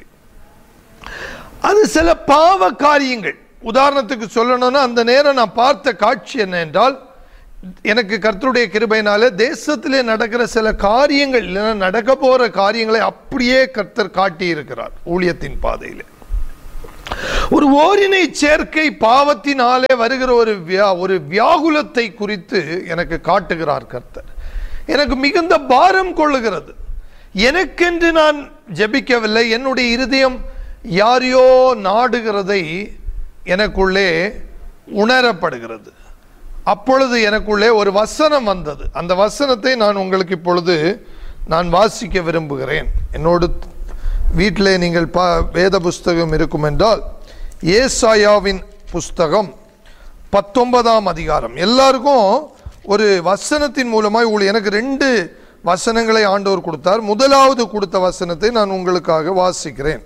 அது சில பாவ காரியங்கள் உதாரணத்துக்கு சொல்லணும்னா அந்த நேரம் நான் பார்த்த காட்சி என்ன என்றால் எனக்கு கர்த்தருடைய கிருபையினால தேசத்திலே நடக்கிற சில காரியங்கள் இல்லைன்னா நடக்க போற காரியங்களை அப்படியே கர்த்தர் காட்டி இருக்கிறார் ஊழியத்தின் பாதையிலே ஒரு ஓரினை சேர்க்கை பாவத்தினாலே வருகிற ஒரு வியா ஒரு வியாகுலத்தை குறித்து எனக்கு காட்டுகிறார் கர்த்தர் எனக்கு மிகுந்த பாரம் கொள்ளுகிறது எனக்கென்று நான் ஜெபிக்கவில்லை என்னுடைய இருதயம் யாரையோ நாடுகிறதை எனக்குள்ளே உணரப்படுகிறது அப்பொழுது எனக்குள்ளே ஒரு வசனம் வந்தது அந்த வசனத்தை நான் உங்களுக்கு இப்பொழுது நான் வாசிக்க விரும்புகிறேன் என்னோடு வீட்டிலே நீங்கள் பா வேத புஸ்தகம் இருக்கும் என்றால் ஏசாயாவின் புஸ்தகம் பத்தொன்பதாம் அதிகாரம் எல்லாருக்கும் ஒரு வசனத்தின் மூலமாய் உங்களுக்கு எனக்கு ரெண்டு வசனங்களை ஆண்டவர் கொடுத்தார் முதலாவது கொடுத்த வசனத்தை நான் உங்களுக்காக வாசிக்கிறேன்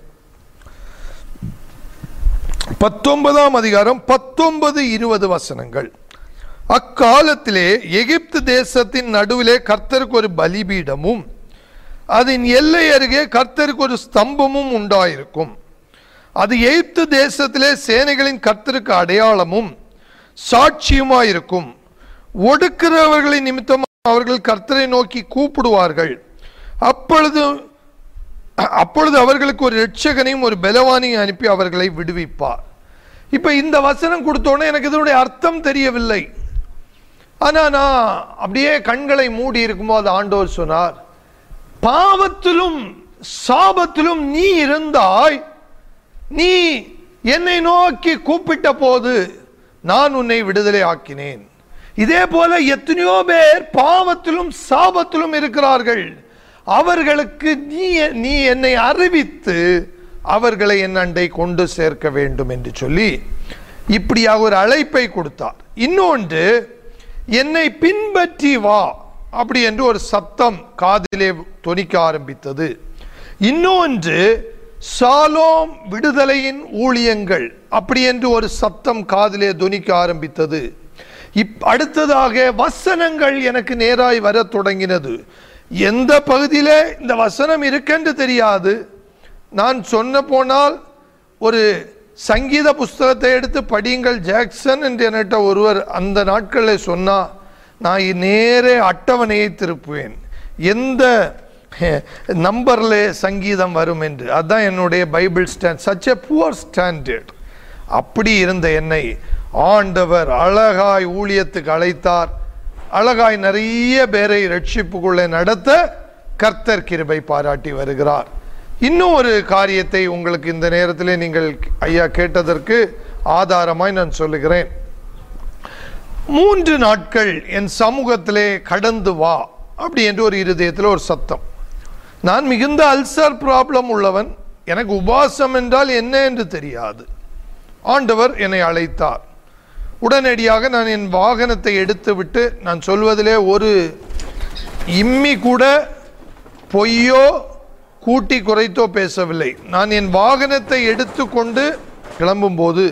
பத்தொன்பதாம் அதிகாரம் பத்தொன்பது இருபது வசனங்கள் அக்காலத்திலே எகிப்து தேசத்தின் நடுவிலே கர்த்தருக்கு ஒரு பலிபீடமும் அதன் எல்லை அருகே கர்த்தருக்கு ஒரு ஸ்தம்பமும் உண்டாயிருக்கும் அது எகிப்து தேசத்திலே சேனைகளின் கர்த்தருக்கு அடையாளமும் சாட்சியுமாயிருக்கும் ஒடுக்கிறவர்களின் நிமித்தம் அவர்கள் கர்த்தரை நோக்கி கூப்பிடுவார்கள் அப்பொழுது அப்பொழுது அவர்களுக்கு ஒரு ரட்சகனையும் ஒரு பலவானையும் அனுப்பி அவர்களை விடுவிப்பார் இப்ப இந்த வசனம் கொடுத்தோன்னே எனக்கு இதனுடைய அர்த்தம் தெரியவில்லை ஆனா நான் அப்படியே கண்களை மூடி இருக்கும்போது ஆண்டவர் சொன்னார் பாவத்திலும் சாபத்திலும் நீ இருந்தாய் நீ என்னை நோக்கி கூப்பிட்ட போது நான் உன்னை விடுதலை ஆக்கினேன் இதே போல எத்தனையோ பேர் பாவத்திலும் சாபத்திலும் இருக்கிறார்கள் அவர்களுக்கு நீ நீ என்னை அறிவித்து அவர்களை என் அண்டை கொண்டு சேர்க்க வேண்டும் என்று சொல்லி இப்படியாக ஒரு அழைப்பை கொடுத்தார் இன்னொன்று என்னை பின்பற்றி வா அப்படி என்று ஒரு சத்தம் காதிலே தொனிக்க ஆரம்பித்தது இன்னொன்று சாலோம் விடுதலையின் ஊழியங்கள் அப்படி என்று ஒரு சத்தம் காதிலே தொனிக்க ஆரம்பித்தது இப் அடுத்ததாக வசனங்கள் எனக்கு நேராய் வரத் தொடங்கினது எந்த பகுதியிலே இந்த வசனம் இருக்கென்று தெரியாது நான் சொன்ன போனால் ஒரு சங்கீத புஸ்தகத்தை எடுத்து படியுங்கள் ஜாக்சன் என்று என்கிட்ட ஒருவர் அந்த நாட்களில் சொன்னா நான் நேரே அட்டவணையை திருப்புவேன் எந்த நம்பர்ல சங்கீதம் வரும் என்று அதுதான் என்னுடைய Bible stand such a poor standard அப்படி இருந்த என்னை ஆண்டவர் அழகாய் ஊழியத்துக்கு அழைத்தார் அழகாய் நிறைய பேரை ரட்சிப்புக்குள்ளே நடத்த கர்த்தர் கிருபை பாராட்டி வருகிறார் இன்னும் ஒரு காரியத்தை உங்களுக்கு இந்த நேரத்திலே நீங்கள் ஐயா கேட்டதற்கு ஆதாரமாய் நான் சொல்லுகிறேன் மூன்று நாட்கள் என் சமூகத்திலே கடந்து வா அப்படி என்று ஒரு இருதயத்தில் ஒரு சத்தம் நான் மிகுந்த அல்சர் ப்ராப்ளம் உள்ளவன் எனக்கு உபாசம் என்றால் என்ன என்று தெரியாது ஆண்டவர் என்னை அழைத்தார் உடனடியாக நான் என் வாகனத்தை எடுத்துவிட்டு நான் சொல்வதிலே ஒரு இம்மி கூட பொய்யோ கூட்டி குறைத்தோ பேசவில்லை நான் என் வாகனத்தை எடுத்துக்கொண்டு கிளம்பும்போது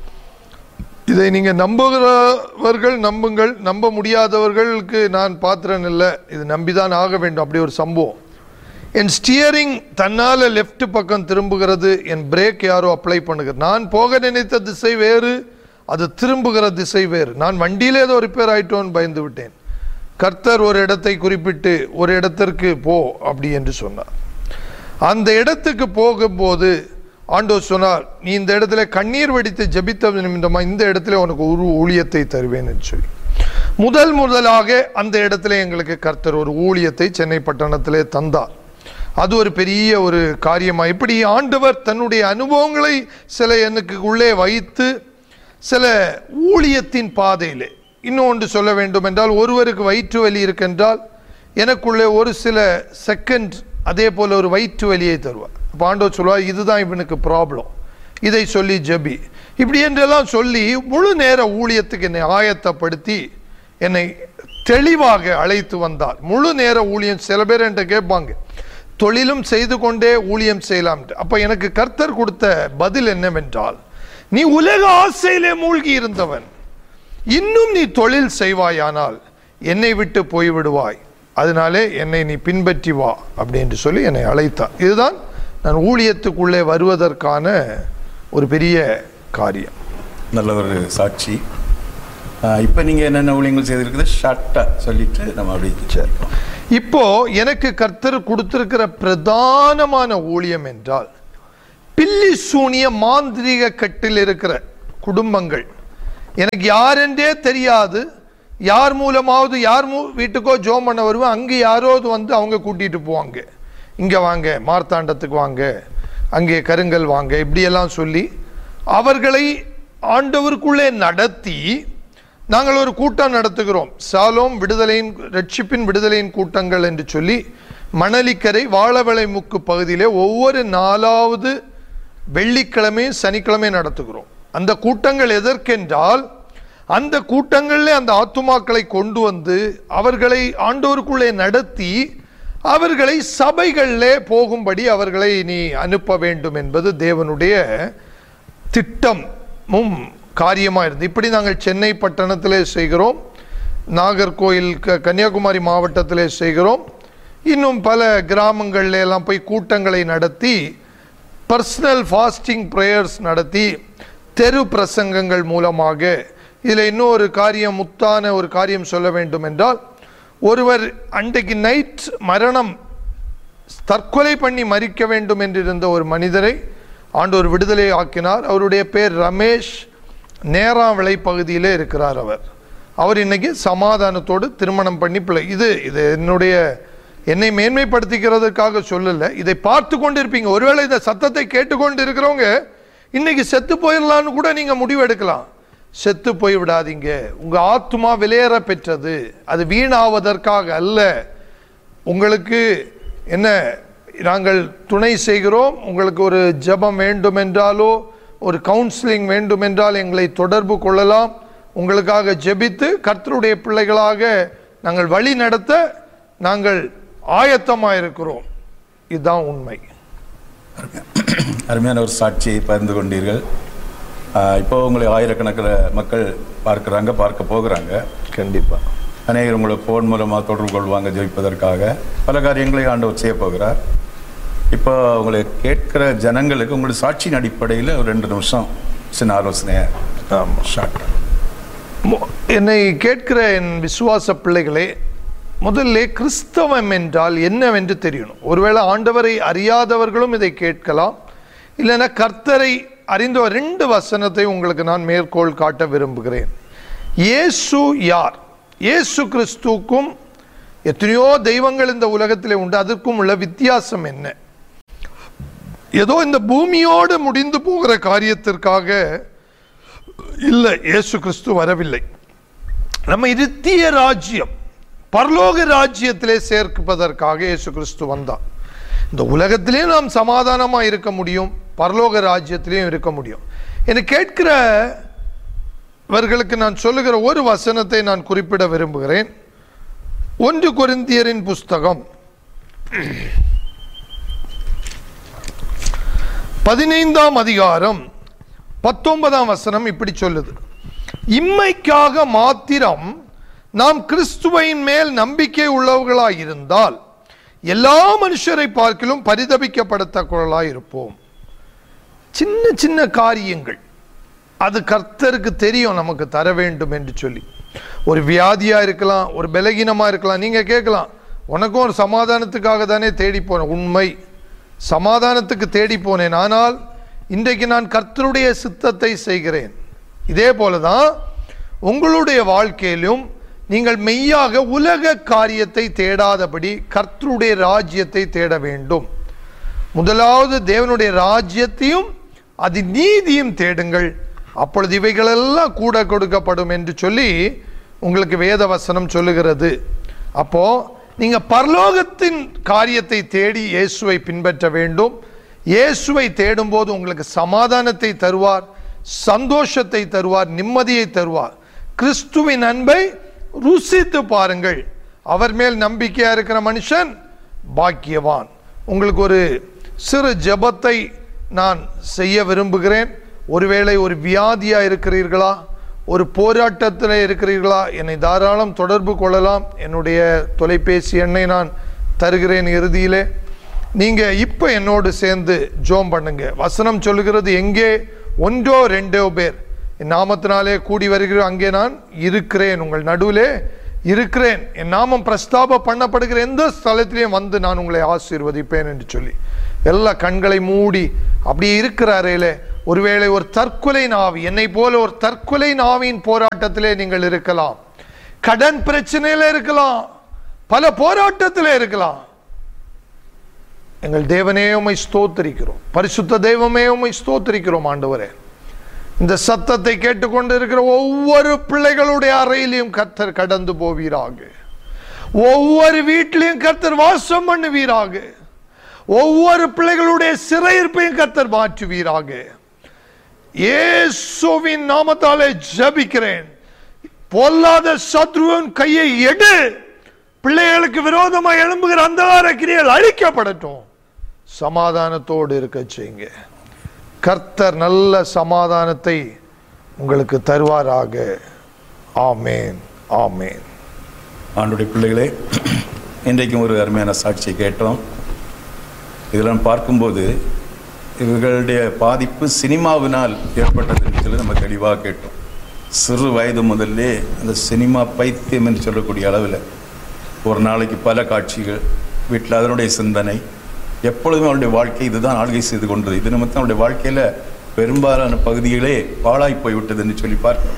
இதை நீங்க நம்புகிறவர்கள் நம்புங்கள் நம்ப முடியாதவர்களுக்கு நான் பாத்திரன் இல்லை இது நம்பிதான் ஆக வேண்டும் அப்படி ஒரு சம்பவம் என் ஸ்டியரிங் தன்னால லெஃப்ட் பக்கம் திரும்புகிறது என் பிரேக் யாரோ அப்ளை பண்ணுகிறது நான் போக நினைத்த திசை வேறு அது திரும்புகிற திசை வேறு நான் வண்டியிலே ஏதோ ரிப்பேர் ஆயிட்டோன்னு பயந்து விட்டேன் கர்த்தர் ஒரு இடத்தை குறிப்பிட்டு ஒரு இடத்திற்கு போ அப்படி என்று சொன்னார் அந்த இடத்துக்கு போகும்போது ஆண்டவர் சொன்னார் நீ இந்த இடத்துல கண்ணீர் வெடித்து ஜெபித்த நிமித்தமா இந்த இடத்துல உனக்கு ஒரு ஊழியத்தை தருவேன் என்று சொல்லி முதல் முதலாக அந்த இடத்துல எங்களுக்கு கர்த்தர் ஒரு ஊழியத்தை சென்னை பட்டணத்திலே தந்தார் அது ஒரு பெரிய ஒரு காரியமா இப்படி ஆண்டவர் தன்னுடைய அனுபவங்களை சில எனக்கு உள்ளே வைத்து சில ஊழியத்தின் பாதையிலே இன்னொன்று சொல்ல வேண்டும் என்றால் ஒருவருக்கு வயிற்று வலி இருக்கின்றால் எனக்குள்ளே ஒரு சில செகண்ட் அதே போல ஒரு வயிற்று வலியை தருவார் அப்போ ஆண்டவர் சொல்லுவார் இதுதான் இவனுக்கு ப்ராப்ளம் இதை சொல்லி ஜெபி இப்படி என்றெல்லாம் சொல்லி முழு நேர ஊழியத்துக்கு என்னை ஆயத்தப்படுத்தி என்னை தெளிவாக அழைத்து வந்தார் முழு நேர ஊழியம் சில பேர் என்கிட்ட கேட்பாங்க தொழிலும் செய்து கொண்டே ஊழியம் செய்யலாம் அப்ப எனக்கு கர்த்தர் கொடுத்த பதில் என்னவென்றால் நீ உலக ஆசையிலே மூழ்கி இருந்தவன் இன்னும் நீ தொழில் செய்வாயானால் என்னை விட்டு போய்விடுவாய் அதனாலே என்னை நீ பின்பற்றி வா அப்படி என்று சொல்லி என்னை அழைத்தார் இதுதான் நான் ஊழியத்துக்குள்ளே வருவதற்கான ஒரு பெரிய காரியம் நல்ல ஒரு சாட்சி இப்போ நீங்கள் என்னென்ன ஊழியங்கள் செய்திருக்குது ஷார்ட்டாக சொல்லிட்டு நம்ம அப்படி சரிப்போம் இப்போ எனக்கு கர்த்தர் கொடுத்திருக்கிற பிரதானமான ஊழியம் என்றால் பில்லி சூனிய மாந்திரீக கட்டில் இருக்கிற குடும்பங்கள் எனக்கு யாரென்றே தெரியாது யார் மூலமாவது யார் மூ வீட்டுக்கோ ஜோம் பண்ண வருவேன் அங்கே யாராவது வந்து அவங்க கூட்டிட்டு போவாங்க இங்கே வாங்க மார்த்தாண்டத்துக்கு வாங்க அங்கே கருங்கல் வாங்க இப்படியெல்லாம் சொல்லி அவர்களை ஆண்டவருக்குள்ளே நடத்தி நாங்கள் ஒரு கூட்டம் நடத்துகிறோம் சாலோம் விடுதலையின் ரட்சிப்பின் விடுதலையின் கூட்டங்கள் என்று சொல்லி மணலிக்கரை வாழவளை முக்கு பகுதியிலே ஒவ்வொரு நாலாவது வெள்ளிக்கிழமையும் சனிக்கிழமையும் நடத்துகிறோம் அந்த கூட்டங்கள் எதற்கென்றால் அந்த கூட்டங்களில் அந்த ஆத்துமாக்களை கொண்டு வந்து அவர்களை ஆண்டோருக்குள்ளே நடத்தி அவர்களை சபைகளிலே போகும்படி அவர்களை நீ அனுப்ப வேண்டும் என்பது தேவனுடைய திட்டமும் காரியமாக இருந்து இப்படி நாங்கள் சென்னை பட்டணத்திலே செய்கிறோம் நாகர்கோயில் க கன்னியாகுமரி மாவட்டத்திலே செய்கிறோம் இன்னும் பல கிராமங்கள்ல எல்லாம் போய் கூட்டங்களை நடத்தி பர்சனல் ஃபாஸ்டிங் ப்ரேயர்ஸ் நடத்தி தெரு பிரசங்கங்கள் மூலமாக இதில் இன்னொரு காரியம் முத்தான ஒரு காரியம் சொல்ல வேண்டும் என்றால் ஒருவர் அன்றைக்கு நைட் மரணம் தற்கொலை பண்ணி மறிக்க வேண்டும் என்றிருந்த ஒரு மனிதரை ஆண்டோர் விடுதலை ஆக்கினார் அவருடைய பேர் ரமேஷ் நேராவிளை பகுதியிலே இருக்கிறார் அவர் அவர் இன்னைக்கு சமாதானத்தோடு திருமணம் பண்ணி பிள்ளை இது இது என்னுடைய என்னை மேன்மைப்படுத்திக்கிறதுக்காக சொல்லல இதை பார்த்து கொண்டு இருப்பீங்க ஒருவேளை இந்த சத்தத்தை கேட்டுக்கொண்டு இருக்கிறவங்க இன்னைக்கு செத்து போயிடலான்னு கூட நீங்க முடிவு எடுக்கலாம் செத்து போய் விடாதீங்க உங்க ஆத்மா விலையேற பெற்றது அது வீணாவதற்காக அல்ல உங்களுக்கு என்ன நாங்கள் துணை செய்கிறோம் உங்களுக்கு ஒரு ஜெபம் வேண்டும் என்றாலோ ஒரு கவுன்சிலிங் வேண்டும் என்றால் எங்களை தொடர்பு கொள்ளலாம் உங்களுக்காக ஜெபித்து கர்த்தருடைய பிள்ளைகளாக நாங்கள் வழி நடத்த நாங்கள் ஆயத்தமாக இருக்கிறோம் இதுதான் உண்மை அருமையான ஒரு சாட்சியை பகிர்ந்து கொண்டீர்கள் ஆஹ் இப்போ உங்களை ஆயிரக்கணக்கில் மக்கள் பார்க்குறாங்க பார்க்க போகிறாங்க கண்டிப்பா அநேகர் உங்களை ஃபோன் மூலமாக தொடர்பு கொள்வாங்க ஜெயிப்பதற்காக பல காரியங்களை ஆண்டவர் செய்ய போகிறார் இப்போ உங்களை கேட்கிற ஜனங்களுக்கு உங்களுடைய சாட்சியின் அடிப்படையில் ஒரு ரெண்டு நிமிஷம் சின்ன ஆலோசனையை ஆமாம் ஷார்ட் மு- என்னை கேட்கிற என் விசுவாச பிள்ளைகளே முதல்ல கிறிஸ்தவம் என்றால் என்னவென்று தெரியணும் ஒருவேளை ஆண்டவரை அறியாதவர்களும் இதை கேட்கலாம் இல்லைன்னா கர்த்தரை அறிந்த ரெண்டு வசனத்தை உங்களுக்கு நான் மேற்கோள் காட்ட விரும்புகிறேன் இயேசு யார் இயேசு கிறிஸ்துக்கும் எத்தனையோ தெய்வங்கள் இந்த உலகத்திலே உண்டு அதற்கும் உள்ள வித்தியாசம் என்ன ஏதோ இந்த பூமியோடு முடிந்து போகிற காரியத்திற்காக இல்லை இயேசு கிறிஸ்து வரவில்லை நம்ம இருத்திய ராஜ்யம் பரலோக ராஜ்யத்திலே சேர்ப்பதற்காக இயேசு கிறிஸ்து வந்தார் இந்த உலகத்திலே நாம் சமாதானமாக இருக்க முடியும் பரலோக ராஜ்யத்திலேயும் இருக்க முடியும் என்னை கேட்கிறவர்களுக்கு நான் சொல்லுகிற ஒரு வசனத்தை நான் குறிப்பிட விரும்புகிறேன் ஒன்று கொரிந்தியரின் புஸ்தகம் பதினைந்தாம் அதிகாரம் பத்தொன்பதாம் வசனம் இப்படி சொல்லுது இம்மைக்காக மாத்திரம் நாம் கிறிஸ்துவின் மேல் நம்பிக்கை உள்ளவர்களாய் இருந்தால் எல்லா மனுஷரை பார்க்கிலும் பரிதபிக்கப்படத்தக்கவர்களாய் இருப்போம் சின்ன சின்ன காரியங்கள் அது கர்த்தருக்கு தெரியும் நமக்கு தர வேண்டும் என்று சொல்லி ஒரு வியாதியா இருக்கலாம் ஒரு பலகீனமா இருக்கலாம் நீங்க கேட்கலாம் உனக்கும் ஒரு சமாதானத்துக்காக தானே தேடி போனேன் உண்மை சமாதானத்துக்கு தேடி போனேன் ஆனால் இன்றைக்கு நான் கர்த்தருடைய சித்தத்தை செய்கிறேன் இதே போலதான் உங்களுடைய வாழ்க்கையிலும் நீங்கள் மெய்யாக உலக காரியத்தை தேடாதபடி கர்த்தருடைய ராஜ்யத்தை தேட வேண்டும் முதலாவது தேவனுடைய ராஜ்யத்தையும் அது நீதியும் தேடுங்கள் அப்பொழுது இவைகளெல்லாம் கூட கொடுக்கப்படும் என்று சொல்லி உங்களுக்கு வேத வசனம் சொல்லுகிறது அப்போ நீங்க பரலோகத்தின் காரியத்தை தேடி இயேசுவை பின்பற்ற வேண்டும் இயேசுவை தேடும்போது உங்களுக்கு சமாதானத்தை தருவார் சந்தோஷத்தை தருவார் நிம்மதியை தருவார் கிறிஸ்துவின் அன்பை ருசித்து பாருங்கள் அவர் மேல் நம்பிக்கையா இருக்கிற மனுஷன் பாக்கியவான் உங்களுக்கு ஒரு சிறு ஜெபத்தை நான் செய்ய விரும்புகிறேன் ஒருவேளை ஒரு வியாதியா இருக்கிறீர்களா ஒரு போராட்டத்தில் இருக்கிறீர்களா என்னை தாராளம் தொடர்பு கொள்ளலாம் என்னுடைய தொலைபேசி எண்ணை நான் தருகிறேன் இறுதியிலே நீங்க இப்ப என்னோடு சேர்ந்து ஜோம் பண்ணுங்க வசனம் சொல்லுகிறது எங்கே ஒன்றோ ரெண்டோ பேர் என் நாமத்தினாலே கூடி வருகிற அங்கே நான் இருக்கிறேன் உங்கள் நடுவிலே இருக்கிறேன் என் நாமம் பிரஸ்தாப பண்ணப்படுகிற எந்த ஸ்தலத்திலையும் வந்து நான் உங்களை ஆசீர்வதிப்பேன் என்று சொல்லி எல்லா கண்களை மூடி அப்படியே இருக்கிறாரேலே ஒருவேளை ஒரு தற்கொலை நாவி என்னை போல ஒரு தற்கொலை நாவின் போராட்டத்திலே நீங்கள் இருக்கலாம் கடன் பிரச்சனையில இருக்கலாம் பல போராட்டத்திலே இருக்கலாம் எங்கள் தேவனே உம்மை ஸ்தோத்திரிக்கிறோம் பரிசுத்த தெய்வமே உம்மை ஸ்தோத்திரிக்கிறோம் ஆண்டவரே இந்த சத்தத்தை கேட்டுக்கொண்டு இருக்கிற ஒவ்வொரு பிள்ளைகளுடைய அறையிலையும் கர்த்தர் கடந்து போவீராக ஒவ்வொரு வீட்டிலையும் கர்த்தர் வாசம் பண்ணுவீராக ஒவ்வொரு பிள்ளைகளுடைய சிறையிருப்பையும் கர்த்தர் மாற்றுவீராக இயேசுவின் நாமத்தாலே ஜபிக்கிறேன் பொல்லாத சத்ருவின் கையை எடு பிள்ளைகளுக்கு விரோதமாக எழும்புகிற அந்தகார கிரியைகள் அழிக்கப்படட்டும் சமாதானத்தோடு இருக்க செய்யுங்க கர்த்தர் நல்ல சமாதானத்தை உங்களுக்கு தருவாராக ஆமேன் ஆமேன் ஆண்டுடைய பிள்ளைகளே இன்றைக்கும் ஒரு அருமையான சாட்சியை கேட்டோம் இதெல்லாம் பார்க்கும்போது இவர்களுடைய பாதிப்பு சினிமாவினால் ஏற்பட்டது என்று சொல்லி நம்ம தெளிவாக கேட்டோம் சிறு வயது முதல்லே அந்த சினிமா பைத்தியம் என்று சொல்லக்கூடிய அளவில் ஒரு நாளைக்கு பல காட்சிகள் வீட்டில் அதனுடைய சிந்தனை எப்பொழுதுமே அவருடைய வாழ்க்கை இதுதான் ஆளுகை செய்து கொண்டது இது நிமித்தம் அவருடைய வாழ்க்கையில் பெரும்பாலான பகுதிகளே பாழாய் போய்விட்டது என்று சொல்லி பார்க்கிறோம்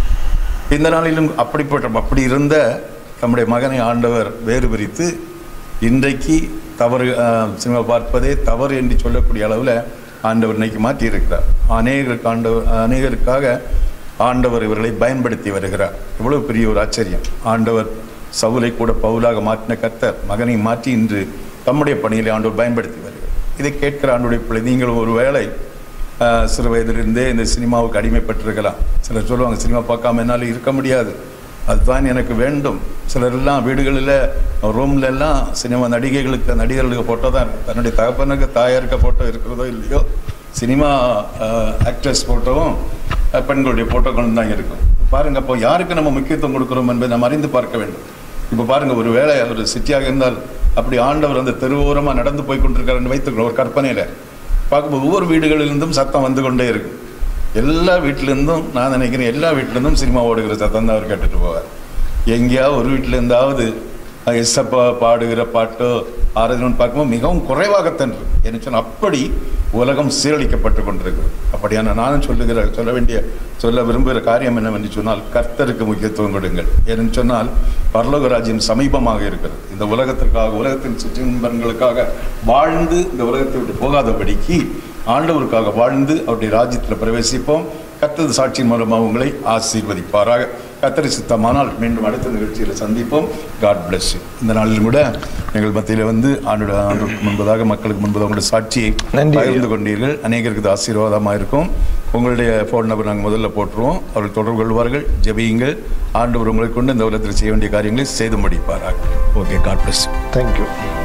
இந்த நாளிலும் அப்படிப்பட்ட அப்படி இருந்த நம்முடைய மகனை ஆண்டவர் வேறு பிரித்து இன்றைக்கு தவறு அஹ், சினிமா பார்ப்பதே தவறு என்று சொல்லக்கூடிய அளவில் ஆண்டவர் இன்னைக்கு மாற்றியிருக்கிறார் அநேகருக்கு ஆண்டவர் அநேகருக்காக ஆண்டவர் இவர்களை பயன்படுத்தி வருகிறார் இவ்வளவு பெரிய ஒரு ஆச்சரியம் ஆண்டவர் சவுலை கூட பவுலாக மாற்றின கர்த்தர் மகனை மாற்றி இன்று தம்முடைய பணியிலே ஆண்டவர் பயன்படுத்தி வருகிறார் இதை கேட்கிற ஆண்டுடைய பிள்ளை நீங்கள் ஒரு வேளை ஆஹ் சிறு வயதிலிருந்தே இந்த சினிமாவுக்கு அடிமைப்பட்டிருக்கலாம் சிலர் சொல்லுவாங்க சினிமா பார்க்காம என்னால் இருக்க முடியாது அதுதான் எனக்கு வேண்டும் சிலர் எல்லாம் வீடுகளில் ரூம்ல எல்லாம் சினிமா நடிகைகளுக்கு நடிகர்களுக்கு ஃபோட்டோ தான் இருக்கு. தன்னுடைய தகப்பனுக்கு தாயாருக்கு ஃபோட்டோ இருக்கிறதோ இல்லையோ சினிமா ஆக்ட்ரஸ் ஃபோட்டோவும் பெண்களுடைய ஃபோட்டோக்களும் தான் இருக்கும் பாருங்க அப்போ யாருக்கு நம்ம முக்கியத்துவம் கொடுக்குறோம் என்பதை நம்ம அறிந்து பார்க்க வேண்டும் இப்போ பாருங்க ஒரு வேளை ஒரு சிட்டியாக இருந்தால் அப்படி ஆண்டவர் அந்த தெருவோரமாக நடந்து போய் கொண்டிருக்காருன்னு வைத்துக்கிறோம் ஒரு கற்பனையில் பார்க்கும்போது ஒவ்வொரு வீடுகளிலிருந்தும் சத்தம் வந்து கொண்டே இருக்கும் எல்லா வீட்டிலேருந்தும் நான் நினைக்கிறேன் எல்லா வீட்டிலேருந்தும் சினிமா ஓடுகிற சத்தம் தான் அவர் கேட்டுட்டு போவார் எங்கேயாவது ஒரு வீட்டில் இருந்தாவது எஸ்ஸப்பா பாடுகிற பாட்டோ ஆராதனை பார்க்கும்போது மிகவும் குறைவாகத்தான் இருக்கு என்ன சொன்னால் அப்படி உலகம் சீரழிக்கப்பட்டு கொண்டிருக்கிறது அப்படியான நானும் சொல்லுகிற சொல்ல வேண்டிய சொல்ல விரும்புகிற காரியம் என்னவென்று சொன்னால் கர்த்தருக்கு முக்கியத்துவம் கொடுங்கள் ஏன்னு சொன்னால் பரலோக ராஜ்யம் சமீபமாக இருக்கிறது இந்த உலகத்திற்காக உலகத்தின் சுற்றின்பர்களுக்காக வாழ்ந்து இந்த உலகத்தை விட்டு போகாதபடிக்கு ஆண்டவருக்காக வாழ்ந்து அவருடைய ராஜ்யத்தில் பிரவேசிப்போம் கத்தது சாட்சியின் மூலமாக உங்களை ஆசீர்வதிப்பாராக கத்தரி சித்தமானால் மீண்டும் அடுத்த நிகழ்ச்சியில் சந்திப்போம் காட் bless you இந்த நாளிலும் கூட எங்கள் மத்தியில் வந்து ஆண்டோட ஆண்டுக்கு முன்பதாக மக்களுக்கு முன்பதாக உங்களுடைய சாட்சியை நன்றி ஐயா. பகிர்ந்து கொண்டீர்கள் அநேகருக்கு இது ஆசீர்வாதமாக இருக்கும் உங்களுடைய ஃபோன் நம்பர் நாங்கள் முதல்ல போட்டுருவோம் அவர்கள் தொடர்பு கொள்வார்கள் ஜெபியுங்கள் ஆண்டவர் உங்களை கொண்டு இந்த உலகத்தில் செய்ய வேண்டிய காரியங்களை செய்து முடிப்பார்கள் okay God bless you thank you